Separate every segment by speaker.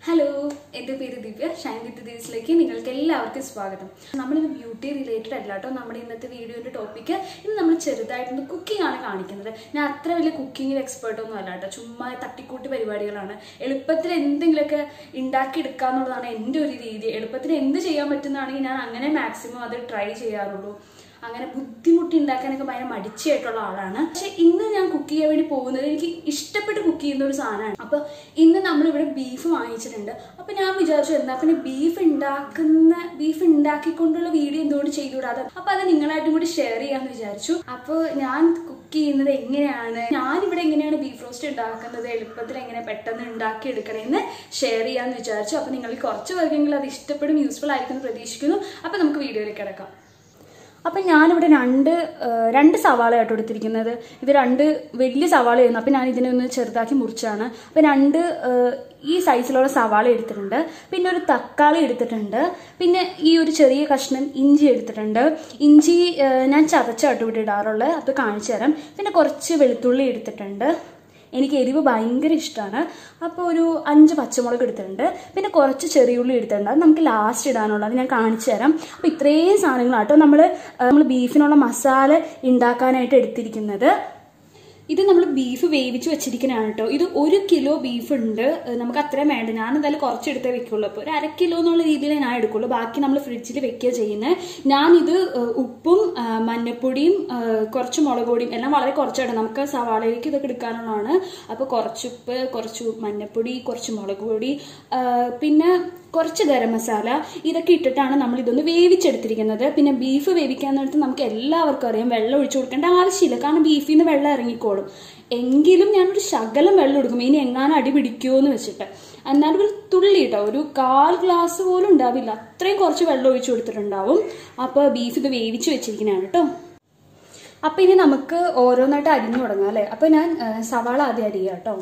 Speaker 1: hello എൻ്റെ പേര് ദിവ്യ ഷൈൻ വിത്ത് ദിവസിലേക്ക് നിങ്ങൾക്ക് എല്ലാവർക്കും സ്വാഗതം നമ്മളിന്ന് ബ്യൂട്ടി റിലേറ്റഡ് അല്ല കേട്ടോ നമ്മുടെ ഇന്നത്തെ വീഡിയോൻ്റെ ടോപ്പിക്ക് ഇന്ന് നമ്മൾ ചെറുതായിട്ടൊന്ന് കുക്കിംഗ് ആണ് കാണിക്കുന്നത് ഞാൻ അത്ര വലിയ കുക്കിങ്ങിൽ എക്സ്പേർട്ട് ഒന്നും അല്ല കേട്ടോ ചുമ്മാ തട്ടിക്കൂട്ടി പരിപാടികളാണ് എളുപ്പത്തിൽ എന്തെങ്കിലുമൊക്കെ ഉണ്ടാക്കിയെടുക്കുക എന്നുള്ളതാണ് എൻ്റെ ഒരു രീതി എളുപ്പത്തിൽ എന്ത് ചെയ്യാൻ പറ്റുന്നതാണെങ്കിൽ ഞാൻ അങ്ങനെ മാക്സിമം അത് ട്രൈ ചെയ്യാറുള്ളൂ അങ്ങനെ ബുദ്ധിമുട്ടി ഉണ്ടാക്കാനൊക്കെ ഭയങ്കര മടിച്ചായിട്ടുള്ള ആളാണ് പക്ഷെ ഇന്ന് ഞാൻ കുക്ക് ചെയ്യാൻ വേണ്ടി പോകുന്നത് എനിക്ക് ഇഷ്ടപ്പെട്ട് കുക്ക് ചെയ്യുന്ന ഒരു സാധനമാണ് അപ്പൊ ഇന്ന് നമ്മൾ ഇവിടെ ബീഫ് വാങ്ങിച്ചിട്ടുണ്ട് അപ്പൊ ഞാൻ വിചാരിച്ചു എന്നാ പിന്നെ ബീഫ് ഉണ്ടാക്കുന്ന ബീഫ് ഉണ്ടാക്കിക്കൊണ്ടുള്ള വീഡിയോ എന്തുകൊണ്ട് ചെയ്തുകൂടാതെ അപ്പൊ അത് നിങ്ങളായിട്ടും കൂടി ഷെയർ ചെയ്യാന്ന് വിചാരിച്ചു അപ്പൊ ഞാൻ കുക്ക് ചെയ്യുന്നത് എങ്ങനെയാണ് ഞാൻ ഇവിടെ എങ്ങനെയാണ് ബീഫ് റോസ്റ്റ് ഉണ്ടാക്കുന്നത് എളുപ്പത്തിൽ എങ്ങനെ പെട്ടെന്ന് ഉണ്ടാക്കി എടുക്കണമെന്ന് ഷെയർ ചെയ്യാന്ന് വിചാരിച്ചു അപ്പൊ നിങ്ങൾ കുറച്ച് പേർക്കെങ്കിലും അത് ഇഷ്ടപ്പെടും യൂസ്ഫുൾ ആയിരിക്കും എന്ന് പ്രതീക്ഷിക്കുന്നു അപ്പൊ നമുക്ക് വീഡിയോയിലേക്ക് കിടക്കാം അപ്പം ഞാനിവിടെ രണ്ട് ആ, രണ്ട് സവാളയായിട്ട് എടുത്തിരിക്കുന്നത് ഇത് രണ്ട് വലിയ സവാളയായിരുന്നു അപ്പം ഞാൻ ഇതിനെ ഒന്ന് ചെറുതാക്കി മുറിച്ചാണ് അപ്പം രണ്ട് ആ, ഈ സൈസിലുള്ള സവാള എടുത്തിട്ടുണ്ട് പിന്നെ ഒരു തക്കാളി എടുത്തിട്ടുണ്ട് പിന്നെ ഈ ഒരു ചെറിയ കഷ്ണം ഇഞ്ചി എടുത്തിട്ടുണ്ട് ഇഞ്ചി ആ, ഞാൻ ചതച്ചായിട്ട് ഇവിടെ ഇടാറുള്ളത് അപ്പോൾ കാണിച്ചു തരാം പിന്നെ കുറച്ച് വെളുത്തുള്ളി എടുത്തിട്ടുണ്ട് എനിക്ക് എരിവ് ഭയങ്കര ഇഷ്ടമാണ് അപ്പോൾ ഒരു അഞ്ച് പച്ചമുളക് എടുത്തിട്ടുണ്ട് പിന്നെ കുറച്ച് ചെറിയുള്ളി എടുത്തിട്ടുണ്ട് അത് നമുക്ക് ലാസ്റ്റ് ഇടാനുള്ളത് ഞാൻ കാണിച്ചു തരാം അപ്പോൾ ഇത്രയും സാധനങ്ങളാട്ടോ നമ്മൾ നമ്മൾ ബീഫിനുള്ള മസാല ഉണ്ടാക്കാനായിട്ട് എടുത്തിരിക്കുന്നത് ഇത് നമ്മൾ ബീഫ് വേവിച്ച് വെച്ചിരിക്കുന്നതാണ് കേട്ടോ ഇത് ഒരു കിലോ ബീഫ് ഉണ്ട് ഏഹ് നമുക്ക് അത്രയും വേണ്ട ഞാൻ എന്തായാലും കുറച്ചെടുത്തേ വെക്കുള്ളൂ അപ്പോൾ ഒരു അര കിലോ എന്നുള്ള രീതിയിൽ ഞാൻ എടുക്കുള്ളൂ ബാക്കി നമ്മൾ ഫ്രിഡ്ജിൽ വെക്കുക ചെയ്യുന്നത് ഞാനിത് ഏഹ് ഉപ്പും ഏഹ് മഞ്ഞപ്പൊടിയും ഏഹ് കുറച്ച് മുളക് പൊടിയും എല്ലാം വളരെ കുറച്ചായിട്ട് നമുക്ക് സവാളയിലേക്ക് ഇതൊക്കെ എടുക്കാനുള്ളതാണ് അപ്പോൾ കുറച്ച് ഉപ്പ് കുറച്ച് മഞ്ഞപ്പൊടി കുറച്ച് മുളക് പൊടി ഏഹ് പിന്നെ കുറച്ച് ഗരം മസാല ഇതൊക്കെ ഇട്ടിട്ടാണ് നമ്മൾ ഇതൊന്ന് വേവിച്ചെടുത്തിരിക്കുന്നത് പിന്നെ ബീഫ് വേവിക്കാൻ നേരത്ത് നമുക്ക് എല്ലാവർക്കും അറിയാം വെള്ളം ഒഴിച്ചു കൊടുക്കേണ്ട ആവശ്യമില്ല കാരണം ബീഫിൽ നിന്ന് വെള്ളം ഇറങ്ങിക്കോളും എങ്കിലും ഞാനൊരു ശകലം വെള്ളം എടുക്കും ഇനി എങ്ങാനും അടി പിടിക്കുമോ എന്ന് വെച്ചിട്ട് എന്നാലും ഒരു തുള്ളി കേട്ടോ ഒരു കാൽ ഗ്ലാസ് പോലും ഉണ്ടാവില്ല അത്രയും കുറച്ച് വെള്ളം ഒഴിച്ചു കൊടുത്തിട്ടുണ്ടാവും അപ്പോൾ ബീഫ് ഇത് വേവിച്ച് വെച്ചിരിക്കുന്നതാണ് കേട്ടോ അപ്പൊ ഇനി നമുക്ക് ഓരോന്നായിട്ട് അരിഞ്ഞു തുടങ്ങാം അല്ലേ അപ്പൊ ഞാൻ ആ, സവാള ആദ്യം അരിയാം കേട്ടോ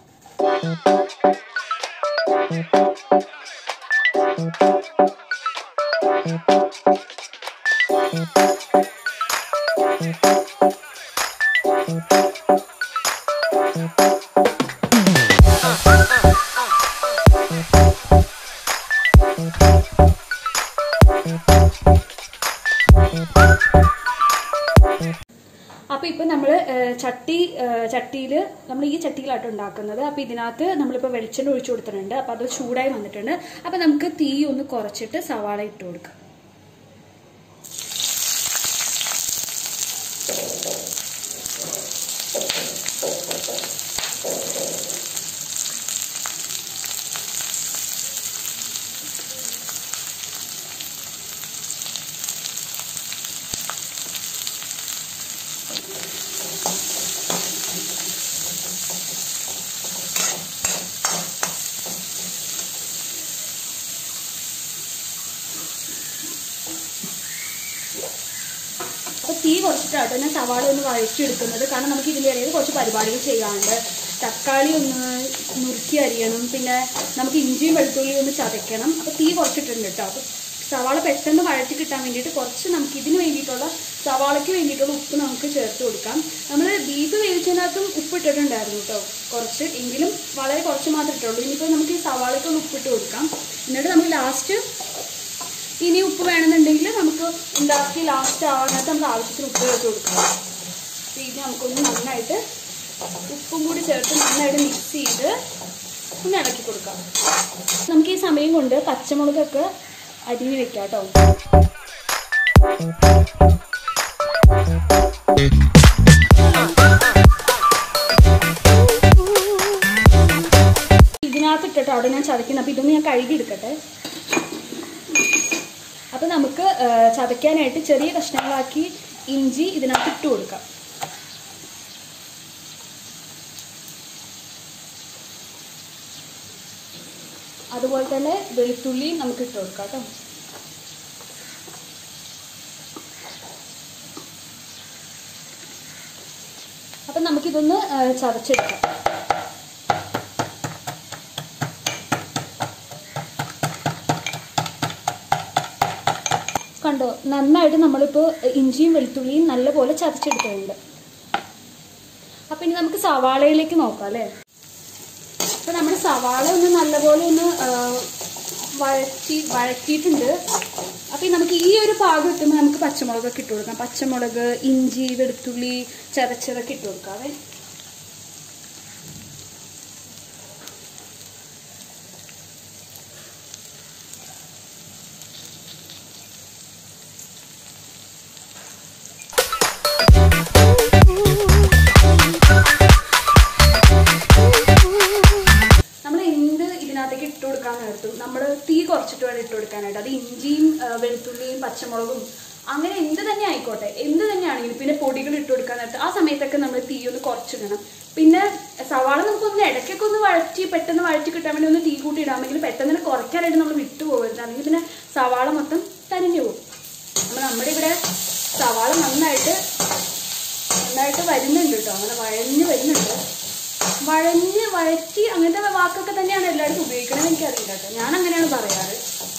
Speaker 1: അപ്പൊ ഇപ്പൊ നമ്മള് ഏഹ്, ചട്ടി ചട്ടിയിൽ നമ്മൾ ഈ ചട്ടിയിലാട്ടോ ഉണ്ടാക്കുന്നത് അപ്പൊ ഇതിനകത്ത് നമ്മളിപ്പോ വെളിച്ചെണ്ണ ഒഴിച്ചു കൊടുത്തിട്ടുണ്ട് അപ്പൊ അത് ചൂടായി വന്നിട്ടുണ്ട് അപ്പൊ നമുക്ക് തീ ഒന്ന് കുറച്ചിട്ട് സവാള ഇട്ട് കൊടുക്കാം അപ്പൊ തീ കുറച്ചിട്ടാട്ടോ ഞാൻ സവാള ഒന്ന് വഴറ്റിയെടുക്കുന്നത് കാരണം നമുക്ക് ഇതിൻ്റെ ഇടയിൽ കുറച്ച് പരിപാടികൾ ചെയ്യാനുണ്ട് തക്കാളി ഒന്ന് നുറുക്കി അരിയണം പിന്നെ നമുക്ക് ഇഞ്ചിയും വെളുത്തുള്ളിയും ഒന്ന് ചതയ്ക്കണം അപ്പൊ തീ കുറച്ചിട്ടുണ്ട് കേട്ടോ അപ്പൊ സവാള പെട്ടെന്ന് വഴറ്റി കിട്ടാൻ വേണ്ടിയിട്ട് കുറച്ച് നമുക്ക് ഇതിന് വേണ്ടിയിട്ടുള്ള സവാളയ്ക്ക് വേണ്ടിയിട്ടുള്ള ഉപ്പ് നമുക്ക് ചേർത്ത് കൊടുക്കാം നമ്മൾ ബീഫ് വേവിച്ചതിനകത്തും ഉപ്പ് ഇട്ടിട്ടുണ്ടായിരുന്നു കേട്ടോ കുറച്ച് എങ്കിലും വളരെ കുറച്ച് മാത്രമേ ഇട്ടുള്ളൂ ഇനിയിപ്പോൾ നമുക്ക് ഈ സവാളയ്ക്കുള്ള ഉപ്പിട്ട് കൊടുക്കാം എന്നിട്ട് നമുക്ക് ലാസ്റ്റ് ഇനി ഉപ്പ് വേണമെന്നുണ്ടെങ്കിൽ നമുക്ക് ഉണ്ടാക്കി ലാസ്റ്റ് ആവാനായിട്ട് നമുക്ക് ആവശ്യത്തിന് ഉപ്പ് ചേർത്ത് കൊടുക്കാം അപ്പോൾ ഇത് നമുക്കൊന്ന് നന്നായിട്ട് ഉപ്പും കൂടി ചേർത്ത് നന്നായിട്ട് മിക്സ് ചെയ്ത് ഒന്ന് ഇളക്കി കൊടുക്കാം നമുക്ക് ഈ സമയം കൊണ്ട് പച്ചമുളകൊക്കെ അരിഞ്ഞ് വെക്കാം കേട്ടോ ഇതിനകത്ത് ഇട്ടിട്ട് അവിടെ ഞാൻ ചതക്കുന്നത് അപ്പോൾ ഇതൊന്ന് ഞാൻ കഴുകി എടുക്കട്ടെ അപ്പൊ നമുക്ക് ആ, ചതയ്ക്കാനായിട്ട് ചെറിയ കഷ്ണങ്ങളാക്കി ഇഞ്ചി ഇതിനകത്ത് ഇട്ട് കൊടുക്കാം അതുപോലെ തന്നെ വെളുത്തുള്ളിയും നമുക്ക് ഇട്ട് കൊടുക്കാം കേട്ടോ അപ്പം നമുക്കിതൊന്ന് ആ, ചതച്ചെടുക്കാം കണ്ടോ നന്നായിട്ട് നമ്മളിപ്പോൾ ഇഞ്ചിയും വെളുത്തുള്ളിയും നല്ലപോലെ ചതച്ചെടുത്തിട്ടുണ്ട് അപ്പം ഇനി നമുക്ക് സവാളയിലേക്ക് നോക്കാം അല്ലേ അപ്പോൾ നമ്മുടെ സവാള ഒന്ന് നല്ലപോലെ ഒന്ന് ആ, വഴറ്റി വഴറ്റിയിട്ടുണ്ട് അപ്പോൾ നമുക്ക് ഈ ഒരു പാകം എത്തുമ്പോൾ നമുക്ക് പച്ചമുളകൊക്കെ ഇട്ട് കൊടുക്കാം പച്ചമുളക് ഇഞ്ചി വെളുത്തുള്ളി ചതച്ചതൊക്കെ ഇട്ട് കൊടുക്കാവേ നമ്മൾ എന്ത് ഇതിനകത്തേക്ക് ഇട്ട് കൊടുക്കാൻ നേരത്തും നമ്മൾ തീ കുറച്ചിട്ട് വേണം ഇട്ട് കൊടുക്കാനായിട്ട് അത് ഇഞ്ചിയും ആ, വെളുത്തുള്ളിയും പച്ചമുളകും അങ്ങനെ എന്ത് തന്നെ ആയിക്കോട്ടെ എന്ത് തന്നെയാണെങ്കിലും പിന്നെ പൊടികൾ ഇട്ട് കൊടുക്കാൻ നേരത്ത് ആ സമയത്തൊക്കെ നമ്മൾ തീ ഒന്ന് കുറച്ചിടണം പിന്നെ സവാള നമുക്കൊന്ന് ഇടയ്ക്കൊക്കെ ഒന്ന് വഴറ്റി പെട്ടെന്ന് വഴറ്റി കിട്ടാൻ വേണ്ടി ഒന്ന് തീ കൂട്ടി ഇടാമെങ്കിൽ പെട്ടെന്ന് തന്നെ കുറയ്ക്കാനായിട്ട് നമ്മൾ വിട്ടു പോകരുത് അല്ലെങ്കിൽ പിന്നെ സവാള മൊത്തം തനിഞ്ഞു പോകും അപ്പോൾ നമ്മുടെ ഇവിടെ സവാള നന്നായിട്ട് നന്നായിട്ട് വരുന്നുണ്ട് കേട്ടോ അങ്ങനെ വഴഞ്ഞ് വരുന്നുണ്ട് വഴഞ്ഞ് വഴറ്റി അങ്ങനത്തെ വാക്കൊക്കെ തന്നെയാണ് എല്ലായിടത്തും ഉപയോഗിക്കണമെന്ന് എനിക്കറിയില്ല കേട്ടോ ഞാൻ അങ്ങനെയാണ് പറയാറ്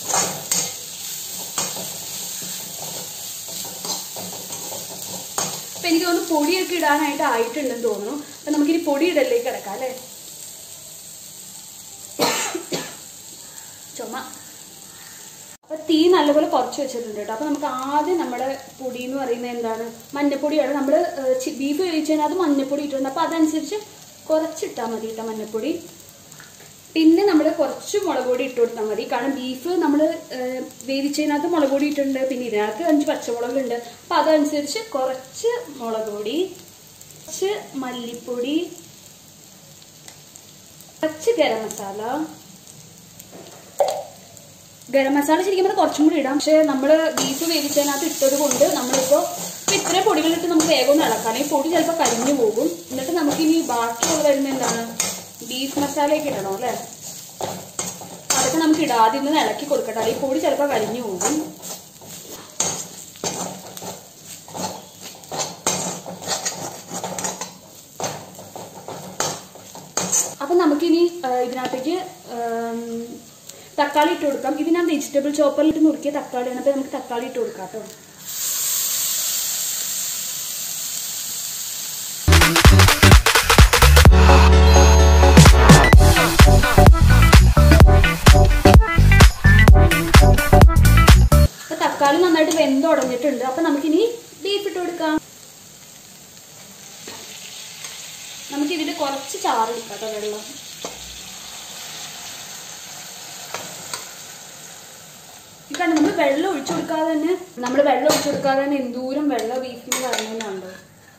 Speaker 1: അപ്പൊ എനിക്ക് തോന്നുന്നു പൊടിയൊക്കെ ഇടാനായിട്ട് ആയിട്ടുണ്ടെന്ന് തോന്നുന്നു അപ്പൊ നമുക്കിനി പൊടി ഇടലേക്ക് കിടക്കാം അല്ലേ ചുമ അപ്പൊ തീ നല്ലപോലെ കുറച്ച് വെച്ചിട്ടുണ്ട് കേട്ടോ അപ്പൊ നമുക്ക് ആദ്യം നമ്മുടെ പൊടി എന്ന് പറയുന്നത് എന്താണ് മഞ്ഞപ്പൊടിയാണ് നമ്മൾ ബീഫ് വേവിച്ചതിന് അത് മഞ്ഞപ്പൊടി ഇട്ടിട്ടുണ്ട് അപ്പൊ അതനുസരിച്ച് കുറച്ചിട്ടാൽ മതി കേട്ടോ മഞ്ഞപ്പൊടി പിന്നെ നമ്മൾ കുറച്ച് മുളക് പൊടി ഇട്ട് കൊടുത്താൽ മതി കാരണം ബീഫ് നമ്മൾ വേവിച്ചതിനകത്ത് മുളക് പൊടി ഇട്ടിട്ടുണ്ട് പിന്നെ ഇതിനകത്ത് അഞ്ച് പച്ചമുളകുണ്ട് അപ്പൊ അതനുസരിച്ച് കുറച്ച് മുളക് പൊടി കുറച്ച് മല്ലിപ്പൊടി കുറച്ച് ഗരം മസാല ഗരം മസാല ശരിക്കും പറഞ്ഞാൽ കുറച്ചും കൂടി ഇടാം പക്ഷെ നമ്മൾ ബീഫ് വേവിച്ചതിനകത്ത് ഇട്ടത് കൊണ്ട് നമ്മളിപ്പോൾ ഇപ്പൊ ഇത്രയും പൊടികളിട്ട് നമുക്ക് വേഗം ഒന്ന് ഇളക്കാം ഈ പൊടി ചിലപ്പോൾ കരിഞ്ഞു പോകും എന്നിട്ട് നമുക്ക് ഇനി ബാക്കിയുള്ള വരുന്ന എന്താണ് ബീഫ് മസാലയൊക്കെ ഇടണം അല്ലേ അതൊക്കെ നമുക്ക് ഇടാം ആദ്യം ഒന്ന് ഇളക്കി കൊടുക്കട്ടെ അല്ലെങ്കിൽ പൊടി ചിലപ്പോൾ കരിഞ്ഞു പോകും അപ്പൊ നമുക്കിനി ആ, ഇതിനകത്തേക്ക് ആം, തക്കാളി ഇട്ട് കൊടുക്കാം ഇത് ഞാൻ വെജിറ്റബിൾ ചോപ്പറിൽ ഇട്ട് നുറുക്കിയ തക്കാളിയാണ് അപ്പൊ നമുക്ക് തക്കാളി ഇട്ട് കൊടുക്കാം കേട്ടോ അപ്പൊ തക്കാളി നന്നായിട്ട് വെന്തുടഞ്ഞിട്ടുണ്ട് അപ്പൊ നമുക്കിനി ബീഫ് ഇട്ട് കൊടുക്കാം നമുക്ക് ഇതിൽ കുറച്ച് ചാറ് എടുക്കാം കേട്ടോ വെള്ളം ഈ കണ്ട് നമ്മൾ വെള്ളം ഒഴിച്ചു കൊടുക്കാതെ തന്നെ നമ്മൾ വെള്ളം ഒഴിച്ചു കൊടുക്കാതെ തന്നെ എന്തോരം വെള്ളം ബീഫിന് വരണമെന്നുണ്ടോ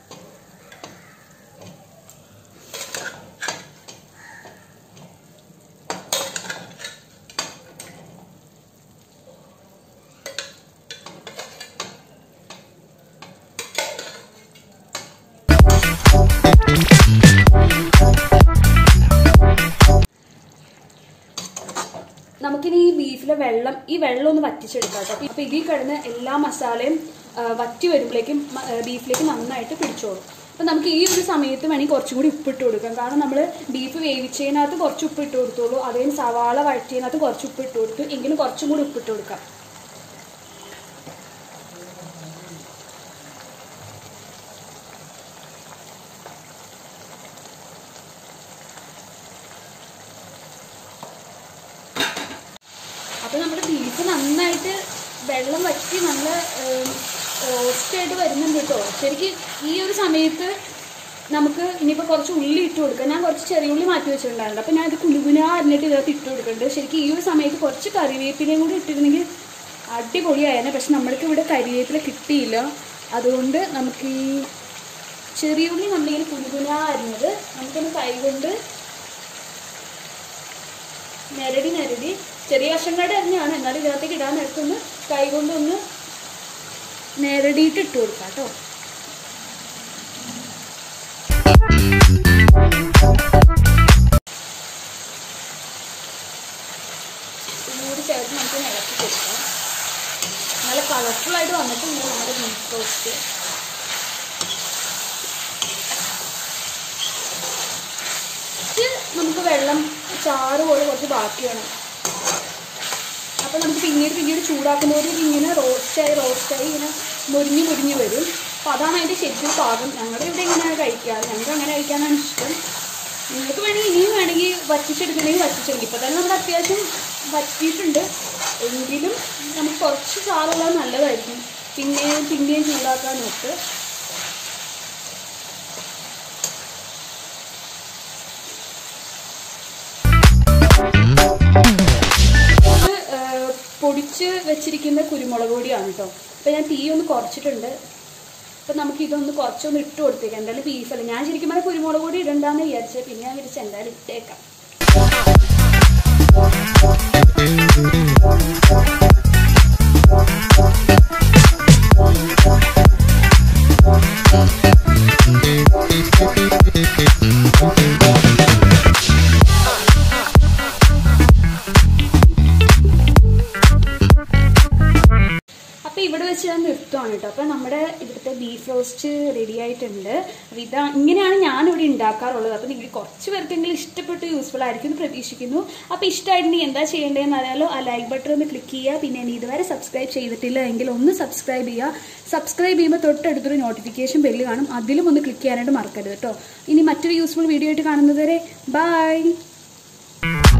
Speaker 1: നമുക്കിനി ഈ ബീഫിലെ വെള്ളം ഈ വെള്ളം ഒന്ന് വറ്റിച്ചെടുക്കാം കേട്ടോ അപ്പൊ ഇതിൽ കിടന്ന് എല്ലാ മസാലയും ആ, വറ്റി വരുമ്പോഴേക്കും മ- ആ, ബീഫിലേക്ക് നന്നായിട്ട് പിടിച്ചോളും അപ്പൊ നമുക്ക് ഈ ഒരു സമയത്ത് വേണമെങ്കിൽ കുറച്ചും കൂടി ഉപ്പിട്ട് കൊടുക്കാം കാരണം നമ്മൾ ബീഫ് വേവിച്ചതിനകത്ത് കുറച്ച് ഉപ്പ് ഇട്ട് കൊടുത്തോളൂ അതേ സവാള വഴറ്റിയതിനകത്ത് കുറച്ച് ഉപ്പ് ഇട്ട് കൊടുത്തു എങ്കിലും കുറച്ചും കൂടി ഉപ്പിട്ട് കൊടുക്കാം അപ്പൊ നമ്മുടെ ബീഫ് നന്നായിട്ട് വെള്ളം വറ്റി നല്ല റോസ്റ്റ് ആയിട്ട് വരുന്നുണ്ട് കേട്ടോ ശരിക്കും ഈ ഒരു സമയത്ത് നമുക്ക് ഇനിയിപ്പോൾ കുറച്ച് ഉള്ളി ഇട്ട് കൊടുക്കാം ഞാൻ കുറച്ച് ചെറിയ ഉള്ളി മാറ്റി വെച്ചിട്ടുണ്ടായിരുന്നു അപ്പോൾ ഞാൻ ഇത് കുലുകുന അരിഞ്ഞിട്ട് ഇതിനകത്ത് ഇട്ട് കൊടുക്കുന്നുണ്ട് ശരിക്കും ഈ ഒരു സമയത്ത് കുറച്ച് കറിവേപ്പിലയും കൂടി ഇട്ടിരുന്നെങ്കിൽ അടിപൊളിയായേനെ പക്ഷെ നമ്മൾക്ക് ഇവിടെ കരിവേപ്പില കിട്ടിയില്ല അതുകൊണ്ട് നമുക്ക് ഈ ചെറിയ ഉള്ളി നമ്മളിങ്ങനെ കുലുകുന അരിഞ്ഞത് നമുക്കൊന്ന് കൈകൊണ്ട് നിരടി നിരടി ചെറിയ കഷ്ണങ്ങളുടെ അരിഞ്ഞാണ് എന്നാലും ഇതിനകത്തേക്ക് ഇടാൻ നേരത്തൊന്ന് കൈ കൊണ്ടൊന്ന് നിരടിയിട്ട് ഇട്ട് കൊടുക്കാം കേട്ടോ ഇതുകൂടി ചേർത്ത് നമുക്ക് ഇളക്കി കൊടുക്കാം നല്ല കളർഫുൾ ആയിട്ട് വന്നിട്ടുണ്ട് നമ്മുടെ ബീഫ് റോസ്റ്റ് കുറച്ച് നമുക്ക് വെള്ളം ചാറ് പോലെ കുറച്ച് ബാക്കിയാണ് അപ്പോൾ നമുക്ക് പിന്നീട് പിന്നീട് ചൂടാക്കുമ്പോൾ ഇങ്ങനെ റോസ്റ്റായി റോസ്റ്റായി ഇങ്ങനെ മുരിഞ്ഞ് മുരിഞ്ഞ് വരും അപ്പോൾ അതാണ് അതിൻ്റെ ശരിക്കും പാകം ഞങ്ങളുടെ ഇവിടെ ഇങ്ങനെ കഴിക്കാറ് ഞങ്ങൾക്ക് അങ്ങനെ കഴിക്കാനാണ് ഇഷ്ടം നിങ്ങൾക്ക് വേണമെങ്കിൽ ഇനിയും വേണമെങ്കിൽ വറ്റിച്ചെടുക്കണമെങ്കിൽ വറ്റിച്ചെടുക്കും ഇപ്പം തന്നെ നമ്മൾ അത്യാവശ്യം വറ്റിയിട്ടുണ്ട് എങ്കിലും നമുക്ക് കുറച്ച് ചാറുള്ളത് നല്ലതായിരിക്കും പിന്നെയും പിന്നെയും ചൂടാക്കാൻ നോക്ക് ഇത് ഏഹ്, പൊടിച്ച് വെച്ചിരിക്കുന്ന കുരുമുളക് പൊടിയാണ് കേട്ടോ അപ്പം ഞാൻ തീ ഒന്ന് കുറച്ചിട്ടുണ്ട് അപ്പം നമുക്ക് ഇതൊന്ന് കുറച്ചൊന്ന് ഇട്ട് കൊടുത്തേക്കാം എന്തായാലും ബീഫല്ല ഞാൻ ശരിക്കും പറഞ്ഞാൽ കുരുമുളക് പൊടി ഇടണ്ടാന്ന് വിചാരിച്ചത് പിന്നെ ഞാൻ വിളിച്ച് എന്തായാലും ഇട്ടേക്കാം അപ്പോൾ ഇവിടെ വെച്ച് ഞാൻ നിർത്തുവാണ് കേട്ടോ അപ്പോൾ നമ്മുടെ ഇവിടുത്തെ ബീഫ് റോസ്റ്റ് റെഡി ആയിട്ടുണ്ട് അപ്പോൾ ഇതാ ഇങ്ങനെയാണ് ഞാൻ ഇവിടെ ഉണ്ടാക്കാറുള്ളത് അപ്പോൾ നിങ്ങൾ കുറച്ച് പേർക്കെങ്കിലും ഇഷ്ടപ്പെട്ട് യൂസ്ഫുൾ ആയിരിക്കും എന്ന് പ്രതീക്ഷിക്കുന്നു അപ്പോൾ ഇഷ്ടമായിട്ടുണ്ടെങ്കിൽ എന്താ ചെയ്യേണ്ടതെന്ന് അറിയാലോ ആ ലൈക്ക് ബട്ടൺ ഒന്ന് ക്ലിക്ക് ചെയ്യുക പിന്നെ ഇനി ഇതുവരെ സബ്സ്ക്രൈബ് ചെയ്തിട്ടില്ല എങ്കിൽ ഒന്ന് സബ്സ്ക്രൈബ് ചെയ്യുക സബ്സ്ക്രൈബ് ചെയ്യുമ്പോൾ തൊട്ടടുത്തൊരു നോട്ടിഫിക്കേഷൻ ബെല്ല് കാണും അതിലും ഒന്ന് ക്ലിക്ക് ചെയ്യാനായിട്ട് മറക്കരുത് കേട്ടോ ഇനി മറ്റൊരു യൂസ്ഫുൾ വീഡിയോ ആയിട്ട് കാണുന്നത് വരെ ബൈ